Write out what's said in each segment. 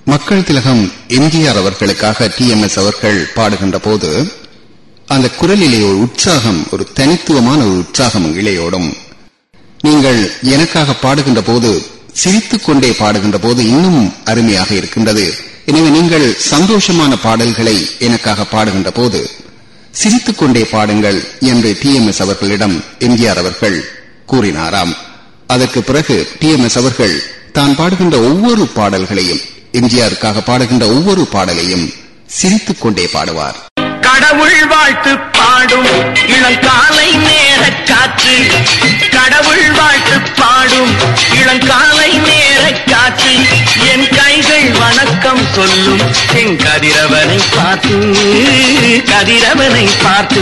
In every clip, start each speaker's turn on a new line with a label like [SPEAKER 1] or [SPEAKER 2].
[SPEAKER 1] மக்கள் திலகம் எம்ஜிஆர் அவர்களுக்காக டி எம் எஸ் அவர்கள் பாடுகின்ற போது அந்த குரலிலே ஒரு உற்சாகம் ஒரு தனித்துவமான ஒரு உற்சாகம் இளையோடும் நீங்கள் எனக்காக பாடுகின்ற போது சிரித்துக் கொண்டே பாடுகின்ற போது இன்னும் அருமையாக இருக்கின்றது எனவே நீங்கள் சந்தோஷமான பாடல்களை எனக்காக பாடுகின்ற போது சிரித்துக் கொண்டே பாடுங்கள் என்று டி எம் எஸ் அவர்களிடம் எம்ஜிஆர் அவர்கள் கூறினாராம் அதற்கு பிறகு டி எம் எஸ் அவர்கள் தான் பாடுகின்ற ஒவ்வொரு பாடல்களையும் எம்ஜிஆருக்காக பாடுகின்ற ஒவ்வொரு பாடலையும் சிரித்துக் கொண்டே பாடுவார்
[SPEAKER 2] கடவுள் வாழ்த்து பாடும் இளங்காலை நேர காற்று கடவுள் வாழ்த்து பாடும் இளங்காலை நேர காற்று என் கைகள் வணக்கம் சொல்லும் என் கதிரவனை பார்த்து கதிரவனை பார்த்து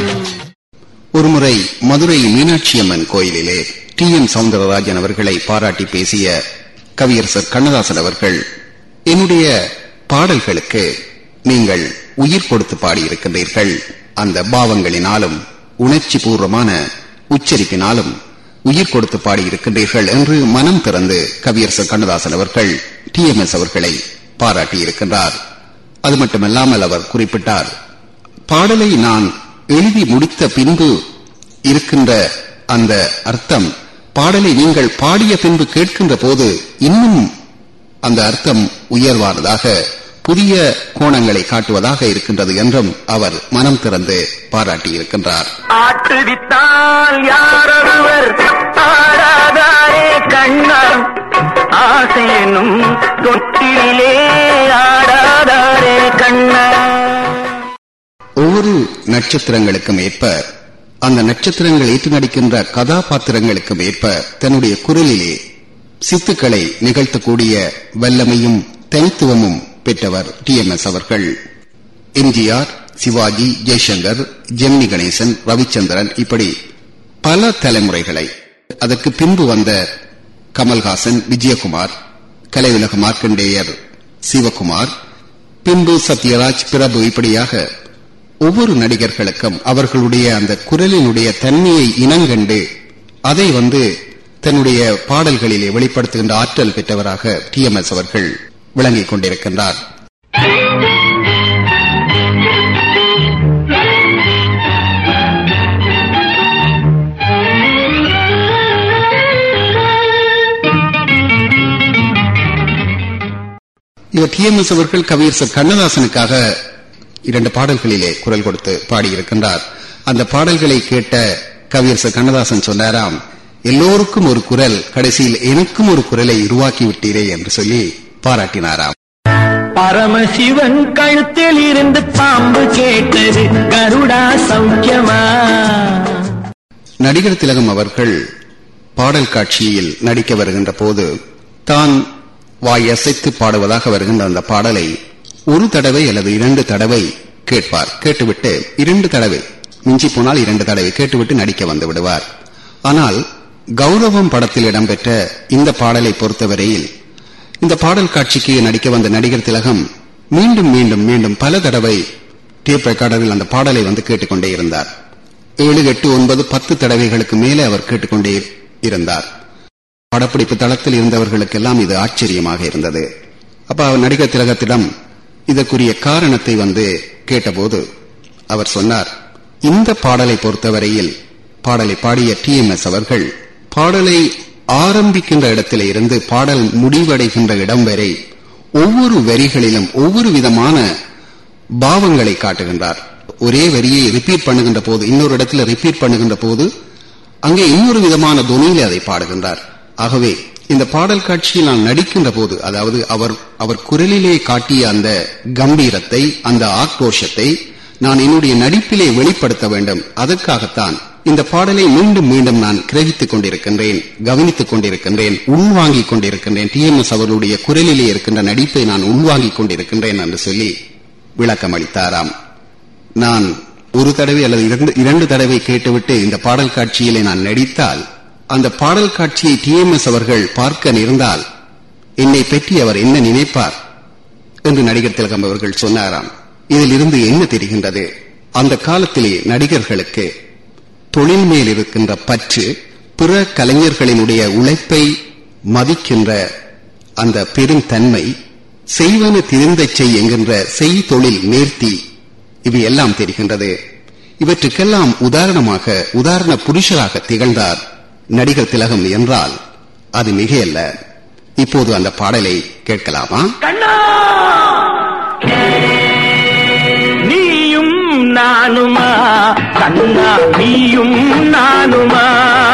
[SPEAKER 1] ஒருமுறை மதுரை மீனாட்சி அம்மன் கோயிலிலே டி எம் சவுந்தரராஜன் அவர்களை பாராட்டி பேசிய கவியரசர் கண்ணதாசன் அவர்கள் என்னுடைய பாடல்களுக்கு நீங்கள் உயிர் கொடுத்து பாடியிருக்கின்றீர்கள் அந்த பாவங்களினாலும் உணர்ச்சி பூர்வமான உச்சரிப்பினாலும் உயிர் கொடுத்து பாடியிருக்கின்றீர்கள் என்று மனம் திறந்து கவியரசர் கண்ணதாசன் அவர்கள் டி எம் எஸ் அவர்களை பாராட்டியிருக்கின்றார் அது மட்டுமல்லாமல் அவர் குறிப்பிட்டார் பாடலை நான் எழுதி முடித்த பின்பு இருக்கின்ற அந்த அர்த்தம் பாடலை நீங்கள் பாடிய பின்பு கேட்கின்ற போது இன்னும் அந்த அர்த்தம் உயர்வானதாக புதிய கோணங்களை காட்டுவதாக இருக்கின்றது என்றும் அவர் மனம் திறந்து பாராட்டியிருக்கின்றார்
[SPEAKER 2] ஆட்டுவித்தால் யாரொருவர் ஆடாதாரே கண்ணா ஆசை எனும் தொட்டிலே ஆடாதாரே கண்ணா
[SPEAKER 1] ஒவ்வொரு நட்சத்திரங்களுக்கும் ஏற்ப அந்த நட்சத்திரங்கள் ஏற்று நடிக்கின்ற கதாபாத்திரங்களுக்கும் ஏற்ப தன்னுடைய குரலிலே சித்துக்களை நிகழ்த்தக்கூடிய வல்லமையும் தனித்துவமும் பெற்றவர் டி எம் எஸ் அவர்கள் எம்ஜிஆர் சிவாஜி ஜெய்சங்கர் ஜெமினி கணேசன் ரவிச்சந்திரன் இப்படி பல தலைமுறைகளை அதற்கு பின்பு வந்த கமல்ஹாசன் விஜயகுமார் கலையுலக மார்க்கண்டேயர் சிவகுமார் பின்பு சத்யராஜ் பிரபு இப்படியாக ஒவ்வொரு நடிகர்களுக்கும் அவர்களுடைய அந்த குரலினுடைய தன்மையை இனங்கண்டு அதை வந்து தன்னுடைய பாடல்களிலே வெளிப்படுத்துகின்ற ஆற்றல் பெற்றவராக டி எம் எஸ் அவர்கள் விளங்கிக் கொண்டிருக்கின்றார் இவர் டி எம் எஸ் அவர்கள் கவியரசர் கண்ணதாசனுக்காக இரண்டு பாடல்களிலே குரல் கொடுத்து பாடியிருக்கின்றார் அந்த பாடல்களை கேட்ட கவியரசர் கண்ணதாசன் சொன்னாராம் எல்லோருக்கும் ஒரு குரல் கடைசியில் எனக்கும் ஒரு குரலை உருவாக்கி விட்டீரே என்று சொல்லி பாராட்டினாராம்
[SPEAKER 2] பரமசிவன் கழுத்தில் இருந்து பாம்பு கேட்டது கருடா சௌக்கியமா
[SPEAKER 1] நடிகர் திலகம் அவர்கள் பாடல் காட்சியில் நடிக்க வருகின்ற போது தான் வாய் அசைத்து பாடுவதாக வருகின்ற அந்த பாடலை ஒரு தடவை அல்லது இரண்டு தடவை கேட்பார் கேட்டுவிட்டு இரண்டு தடவை மிஞ்சி போனால் இரண்டு தடவை கேட்டுவிட்டு நடிக்க வந்து விடுவார் ஆனால் கௌரவம் படத்தில் இடம்பெற்ற இந்த பாடலை பொறுத்தவரையில் இந்த பாடல் காட்சிக்கு நடிக்க வந்த நடிகர் திலகம் மீண்டும் மீண்டும் மீண்டும் பல தடவை டேப் ரெக்கார்டரில் அந்த பாடலை வந்து கேட்டுக்கொண்டே இருந்தார் ஏழு எட்டு ஒன்பது பத்து தடவைகளுக்கு மேலே அவர் கேட்டுக்கொண்டே இருந்தார் படப்பிடிப்பு தளத்தில் இருந்தவர்களுக்கெல்லாம் இது ஆச்சரியமாக இருந்தது அப்ப அவர் நடிகர் திலகத்திடம் இதற்குரிய காரணத்தை வந்து கேட்டபோது அவர் சொன்னார் இந்த பாடலை பொறுத்தவரையில் பாடலை பாடிய டி எம் எஸ் அவர்கள் பாடலை ஆரம்பிக்கின்ற இடத்திலே இருந்து பாடல் முடிவடைகின்ற இடம் வரை ஒவ்வொரு வரிகளிலும் ஒவ்வொரு விதமான பாவங்களை காட்டுகின்றார் ஒரே வரியை ரிப்பீட் பண்ணுகின்ற போது இன்னொரு இடத்துல ரிப்பீட் பண்ணுகின்ற போது அங்கே இன்னொரு விதமான துணியிலே அதை பாடுகின்றார் ஆகவே இந்த பாடல் காட்சியில் நான் நடிக்கின்ற போது அதாவது அவர் அவர் குரலிலே காட்டிய அந்த கம்பீரத்தை அந்த ஆக்ரோஷத்தை நான் என்னுடைய நடிப்பிலே வெளிப்படுத்த வேண்டும் அதற்காகத்தான் இந்த பாடலை மீண்டும் மீண்டும் நான் கிரகித்துக் கொண்டிருக்கின்றேன் கவனித்துக் கொண்டிருக்கின்றேன் உள்வாங்கிக் கொண்டிருக்கின்றேன் டி எம் எஸ் அவர்களுடைய குரலிலே இருக்கின்ற நடிப்பை நான் உள்வாங்கிக் கொண்டிருக்கின்றேன் என்று சொல்லி விளக்கம் அளித்தாராம் நான் ஒரு தடவை அல்லது இரண்டு இரண்டு தடவை கேட்டுவிட்டு இந்த பாடல் காட்சியிலே நான் நடித்தால் அந்த பாடல் காட்சியை டி எம் எஸ் அவர்கள் பார்க்க நேர்ந்தால் என்னை பற்றி அவர் என்ன நினைப்பார் என்று நடிகர் திலகம் அவர்கள் சொன்னாராம் இதிலிருந்து என்ன தெரிகின்றது அந்த காலத்திலே நடிகர்களுக்கு தொழில் மேல் இருக்கின்ற பற்று பிற கலைஞர்களினுடைய உழைப்பை மதிக்கின்ற அந்த பெரும் தன்மை செய்வன திருந்தச் செய் என்கின்ற செய் தொழில் நேர்த்தி இவை எல்லாம் தெரிகின்றது இவற்றுக்கெல்லாம் உதாரணமாக உதாரண புருஷராக திகழ்ந்தார் நடிகர் திலகம் என்றால் அது மிகையல்ல இப்போது அந்த பாடலை கேட்கலாமா
[SPEAKER 2] கண்ணா நீயும் நானுமா கண்ணா நீயும் நானுமா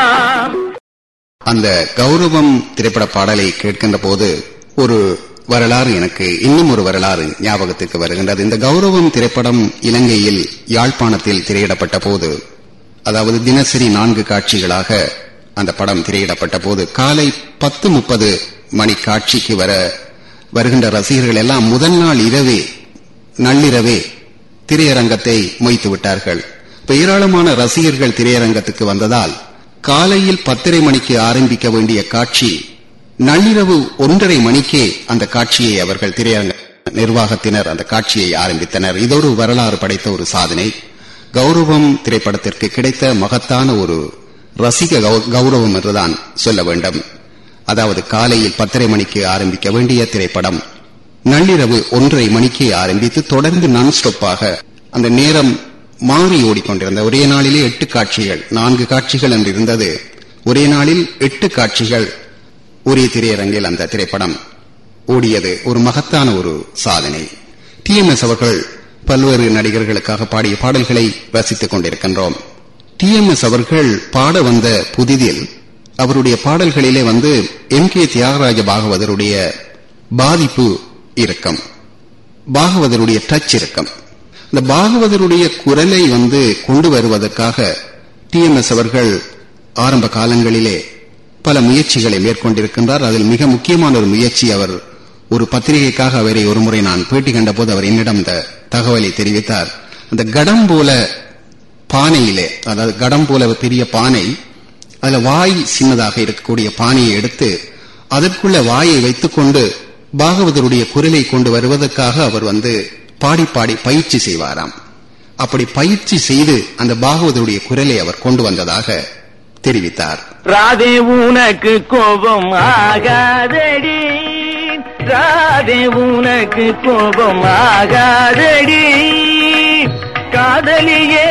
[SPEAKER 1] அந்த கௌரவம் திரைப்பட பாடலை கேட்கின்ற போது ஒரு வரலாறு எனக்கு இன்னும் ஒரு வரலாறு ஞாபகத்துக்கு வருகின்றது இந்த கௌரவம் திரைப்படம் இலங்கையில் யாழ்ப்பாணத்தில் திரையிடப்பட்ட போது அதாவது தினசரி நான்கு காட்சிகளாக அந்த படம் திரையிடப்பட்ட போது காலை பத்து முப்பது மணி காட்சிக்கு வர வருகின்ற ரசிகர்கள் எல்லாம் முதல் நாள் இரவே நள்ளிரவே திரையரங்கத்தை மொய்த்து விட்டார்கள் இப்ப ஏராளமான ரசிகர்கள் திரையரங்கத்துக்கு வந்ததால் காலையில் பத்தரை மணிக்கு ஆரம்பிக்க வேண்டிய காட்சி நள்ளிரவு ஒன்றரை மணிக்கே அந்த காட்சியை அவர்கள் திரையரங்க நிர்வாகத்தினர் அந்த காட்சியை ஆரம்பித்தனர் இதொரு வரலாறு படைத்த ஒரு சாதனை கௌரவம் திரைப்படத்திற்கு கிடைத்த மகத்தான ஒரு ரசிக கௌ- கௌரவம் என்றுதான் சொல்ல வேண்டும் அதாவது காலையில் பத்தரை மணிக்கு ஆரம்பிக்க வேண்டிய திரைப்படம் நள்ளிரவு ஒன்றரை மணிக்கு ஆரம்பித்து தொடர்ந்து நான் ஸ்டாப்பாக அந்த நேரம் மாறி ஓடிக்கொண்டிருந்த ஒரே நாளிலே எட்டு காட்சிகள் நான்கு காட்சிகள் என்று இருந்தது ஒரே நாளில் எட்டு காட்சிகள் ஒரே திரையரங்கில் அந்த திரைப்படம் ஓடியது ஒரு மகத்தான ஒரு சாதனை டிஎம்எஸ் அவர்கள் பல்வேறு நடிகர்களுக்காக பாடிய பாடல்களை ரசித்துக் கொண்டிருக்கின்றோம் டிஎம்எஸ் அவர்கள் பாட வந்த புதிதில் அவருடைய பாடல்களிலே வந்து எம் கே தியாகராஜ பாகவதருடைய பாதிப்பு இருக்கும் பாகவதருடைய டச் இருக்கும் இந்த பாகவதருடைய குரலை வந்து கொண்டு வருவதற்காக டிஎம்எஸ் அவர்கள் ஆரம்ப காலங்களிலே பல முயற்சிகளை மேற்கொண்டிருக்கின்றார் அதில் மிக முக்கியமான ஒரு முயற்சி அவர் ஒரு பத்திரிகைக்காக அவரை ஒருமுறை நான் பேட்டி கண்டபோது அவர் என்னிடம் இந்த தகவலை தெரிவித்தார் அந்த கடம் போல பானையிலே அதாவது கடம் போல ஒரு பெரிய பானை அதுல வாய் சின்னதாக இருக்கக்கூடிய பானையை எடுத்து அதற்குள்ள வாயை வைத்துக்கொண்டு பாகவதருடைய குரலை கொண்டு வருவதற்காக அவர் வந்து பாடி பாடி பயிற்சி செய்வாராம் அப்படி பயிற்சி செய்து அந்த பாகவதருடைய குரலை அவர் கொண்டு வந்ததாக தெரிவித்தார்
[SPEAKER 2] ராதே உனக்கு கோபம் ஆகாதடி ராதே உனக்கு கோபம் ஆகாதடி காதலியே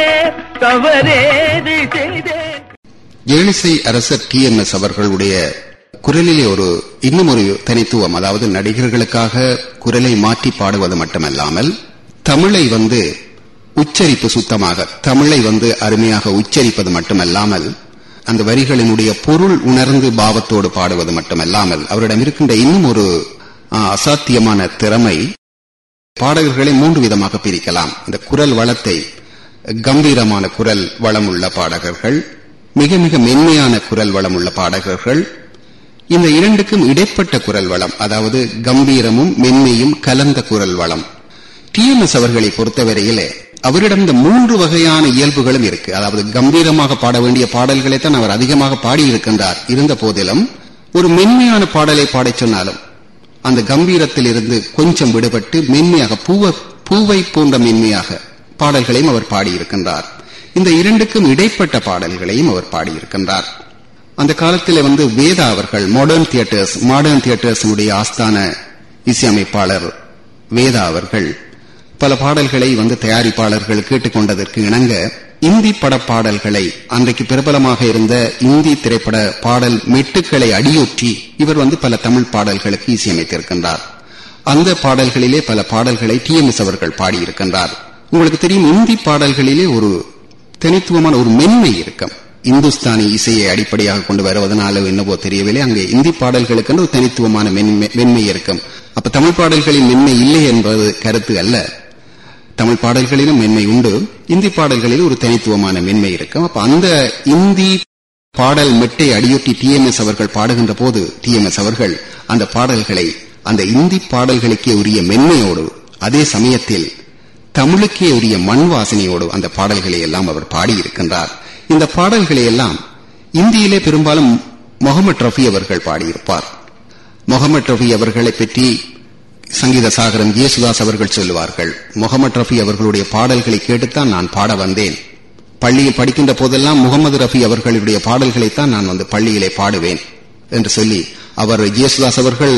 [SPEAKER 2] தவறேது செய்தேன்
[SPEAKER 1] ஏழிசை அரசர் டி எம் எஸ் அவர்களுடைய குரலிலே ஒரு இன்னும் ஒரு தனித்துவம் அதாவது நடிகர்களுக்காக குரலை மாற்றி பாடுவது மட்டுமல்லாமல் தமிழை வந்து உச்சரிப்பு சுத்தமாக தமிழை வந்து அருமையாக உச்சரிப்பது மட்டுமல்லாமல் அந்த வரிகளினுடைய பொருள் உணர்ந்து பாவத்தோடு பாடுவது மட்டுமல்லாமல் அவரிடம் இருக்கின்ற இன்னும் ஒரு ஆ, அசாத்தியமான திறமை பாடகர்களை மூன்று விதமாக பிரிக்கலாம் இந்த குரல் வளத்தை கம்பீரமான குரல் வளம் உள்ள பாடகர்கள் மிக மிக மென்மையான குரல் வளம் உள்ள பாடகர்கள் இந்த இரண்டுக்கும் இடைப்பட்ட குரல் வளம் அதாவது கம்பீரமும் மென்மையும் கலந்த குரல் வளம் டிஎம்எஸ் அவர்களை பொறுத்தவரையிலே அவரிடம் இந்த மூன்று வகையான இயல்புகளும் இருக்கு அதாவது கம்பீரமாக பாட வேண்டிய பாடல்களை தான் அவர் அதிகமாக பாடியிருக்கின்றார் இருந்த போதிலும் ஒரு மென்மையான பாடலை பாடச் சொன்னாலும் அந்த கம்பீரத்தில் இருந்து கொஞ்சம் விடுபட்டு மென்மையாக பூவ பூவை போன்ற மென்மையாக பாடல்களையும் அவர் பாடியிருக்கின்றார் இந்த இரண்டுக்கும் இடைப்பட்ட பாடல்களையும் அவர் பாடியிருக்கின்றார் அந்த காலத்தில் வந்து வேதா அவர்கள் மாடர்ன் தியேட்டர்ஸ் மாடர்ன் தியேட்டர்ஸினுடைய ஆஸ்தான இசையமைப்பாளர் வேதா அவர்கள் பல பாடல்களை வந்து தயாரிப்பாளர்கள் கேட்டுக்கொண்டதற்கு இணங்க இந்தி பட பாடல்களை அன்றைக்கு பிரபலமாக இருந்த இந்தி திரைப்பட பாடல் மெட்டுக்களை அடியொற்றி இவர் வந்து பல தமிழ் பாடல்களுக்கு இசையமைத்திருக்கின்றார் அந்த பாடல்களிலே பல பாடல்களை டிஎம்எஸ் அவர்கள் பாடியிருக்கின்றார் உங்களுக்கு தெரியும் இந்தி பாடல்களிலே ஒரு தனித்துவமான ஒரு மென்மை இருக்கும் இந்துஸ்தானி இசையை அடிப்படையாக கொண்டு வருவதனால என்னவோ தெரியவில்லை அங்கே இந்தி பாடல்களுக்கு ஒரு தனித்துவமான மென்மை மென்மை இருக்கும் அப்ப தமிழ் பாடல்களின் மென்மை இல்லை என்பது கருத்து அல்ல தமிழ் பாடல்களிலும் மென்மை உண்டு இந்தி பாடல்களில் ஒரு தனித்துவமான மென்மை இருக்கும் அப்ப அந்த இந்தி பாடல் மெட்டை அடியொட்டி டிஎம்எஸ் அவர்கள் பாடுகின்ற போது டிஎம்எஸ் அவர்கள் அந்த பாடல்களை அந்த இந்தி பாடல்களுக்கே உரிய மென்மையோடு அதே சமயத்தில் தமிழுக்கே உரிய மண் வாசனையோடு அந்த பாடல்களை எல்லாம் அவர் பாடியிருக்கின்றார் இந்த பாடல்களை எல்லாம் இந்தியிலே பெரும்பாலும் முகமது ரஃபி அவர்கள் பாடியிருப்பார் முகமது ரஃபி அவர்களை பற்றி சங்கீத சாகரம் இயேசுதாஸ் அவர்கள் சொல்லுவார்கள் முகமது ரஃபி அவர்களுடைய பாடல்களை கேட்டுத்தான் நான் பாட வந்தேன் பள்ளியில் படிக்கின்ற போதெல்லாம் முகமது ரஃபி அவர்களுடைய பாடல்களைத்தான் நான் வந்து பள்ளியிலே பாடுவேன் என்று சொல்லி அவர் இயேசுதாஸ் அவர்கள்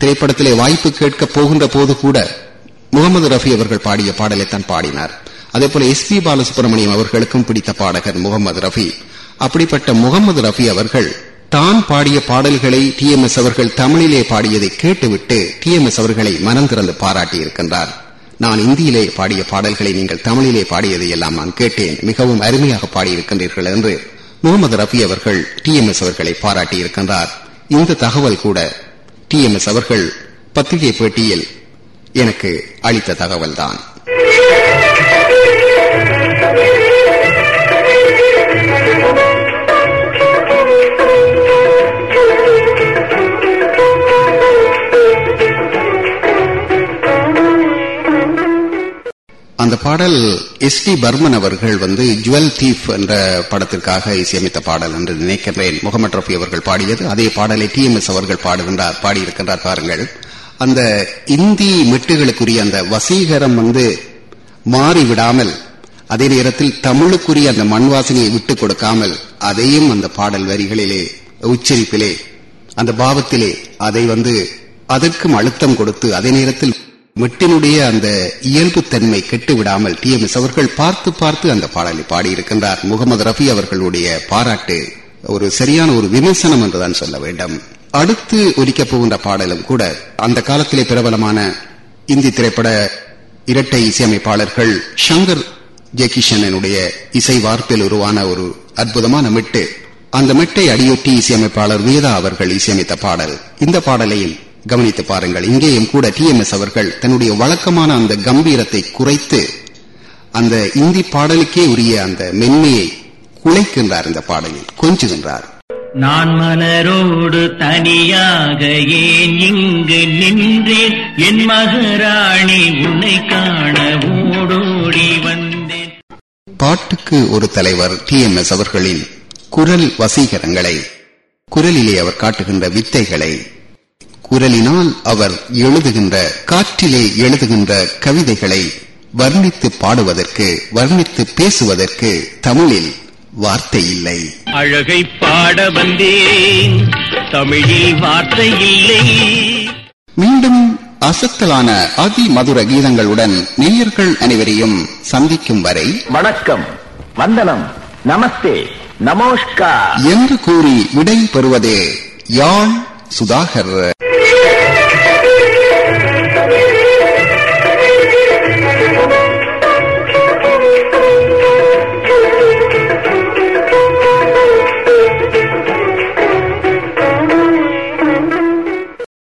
[SPEAKER 1] திரைப்படத்திலே வாய்ப்பு கேட்க போகின்ற போது கூட முகமது ரஃபி அவர்கள் பாடிய பாடலைத்தான் பாடினார் அதே போல எஸ் பி பாலசுப்ரமணியம் அவர்களுக்கும் பிடித்த பாடகர் முகமது ரஃபி அப்படிப்பட்ட முகமது ரஃபி அவர்கள் தான் பாடிய பாடல்களை டி எம் எஸ் அவர்கள் தமிழிலே பாடியதை கேட்டுவிட்டு டி எம் எஸ் அவர்களை மனம் திறந்து பாராட்டி இருக்கின்றார் நான் இந்தியிலே பாடிய பாடல்களை நீங்கள் தமிழிலே பாடியதை எல்லாம் நான் கேட்டேன் மிகவும் அருமையாக பாடியிருக்கின்றீர்கள் என்று முகமது ரஃபி அவர்கள் டி எம் எஸ் அவர்களை பாராட்டி இருக்கின்றார் இந்த தகவல் கூட டி எம் எஸ் அவர்கள் பத்திரிகை பேட்டியில் எனக்கு அளித்த தகவல்தான் அந்த பாடல் எஸ் டி பர்மன் அவர்கள் வந்து ஜுவல் தீப் என்ற படத்திற்காக இசையமைத்த பாடல் என்று நினைக்கின்றேன் முகமது ரஃபி அவர்கள் பாடியது அதே பாடலை டி எம் எஸ் அவர்கள் பாடுகின்றார் பாடியிருக்கின்றார் பாருங்கள் அந்த இந்தி மெட்டுகளுக்குரிய அந்த வசீகரம் வந்து மாறிவிடாமல் அதே நேரத்தில் தமிழுக்குரிய அந்த மண் வாசனையை விட்டுக் கொடுக்காமல் அதையும் அந்த பாடல் வரிகளிலே உச்சரிப்பிலே அந்த பாவத்திலே அதை வந்து அதற்கும் அழுத்தம் கொடுத்து அதே நேரத்தில் மெட்டினுடைய அந்த இயல்புத்தன்மை கெட்டு விடாமல் டி எம் எஸ் அவர்கள் பார்த்து பார்த்து அந்த பாடலை பாடியிருக்கின்றார் முகமது ரஃபி அவர்களுடைய பாராட்டு ஒரு சரியான ஒரு விமர்சனம் என்றுதான் சொல்ல வேண்டும் அடுத்து ஒலிக்கப் போகின்ற பாடலும் கூட அந்த காலத்திலே பிரபலமான இந்தி திரைப்பட இரட்டை இசையமைப்பாளர்கள் ஷங்கர் ஜெகிஷனுடைய இசை வார்ப்பில் உருவான ஒரு அற்புதமான மெட்டு அந்த மெட்டை அடியொட்டி இசையமைப்பாளர் வேதா அவர்கள் இசையமைத்த பாடல் இந்த பாடலையும் கவனித்து பாருங்கள் இங்கேயும் கூட டி எம் எஸ் அவர்கள் தன்னுடைய வழக்கமான அந்த கம்பீரத்தை குறைத்து அந்த இந்தி பாடலுக்கே உரிய அந்த மென்மையை குலைக்கின்றார் இந்த பாடலில் கொஞ்சுகின்றார்
[SPEAKER 2] நான் மலரோடு தனியாக ஏன் இங்கு நின்றேன் என் மகராணி உன்னை காண ஓடோடி வந்தேன்
[SPEAKER 1] பாட்டுக்கு ஒரு தலைவர் டி எம் எஸ் அவர்களின் குரல் வசீகரங்களை குரலிலே அவர் காட்டுகின்ற வித்தைகளை குரலினால் அவர் எழுதுகின்ற காற்றிலே எழுதுகின்ற கவிதைகளை வர்ணித்து பாடுவதற்கு வர்ணித்து பேசுவதற்கு தமிழில் வார்த்தை இல்லை
[SPEAKER 2] அழகை பாட வந்தேன் தமிழில் வார்த்தை இல்லை
[SPEAKER 1] மீண்டும் அசத்தலான அதி மதுர கீதங்களுடன் நேயர்கள் அனைவரையும் சந்திக்கும் வரை
[SPEAKER 2] வணக்கம் வந்தனம் நமஸ்தே நமஸ்கார்
[SPEAKER 1] என்று கூறி விடை பெறுவதே யாழ் சுதாகர்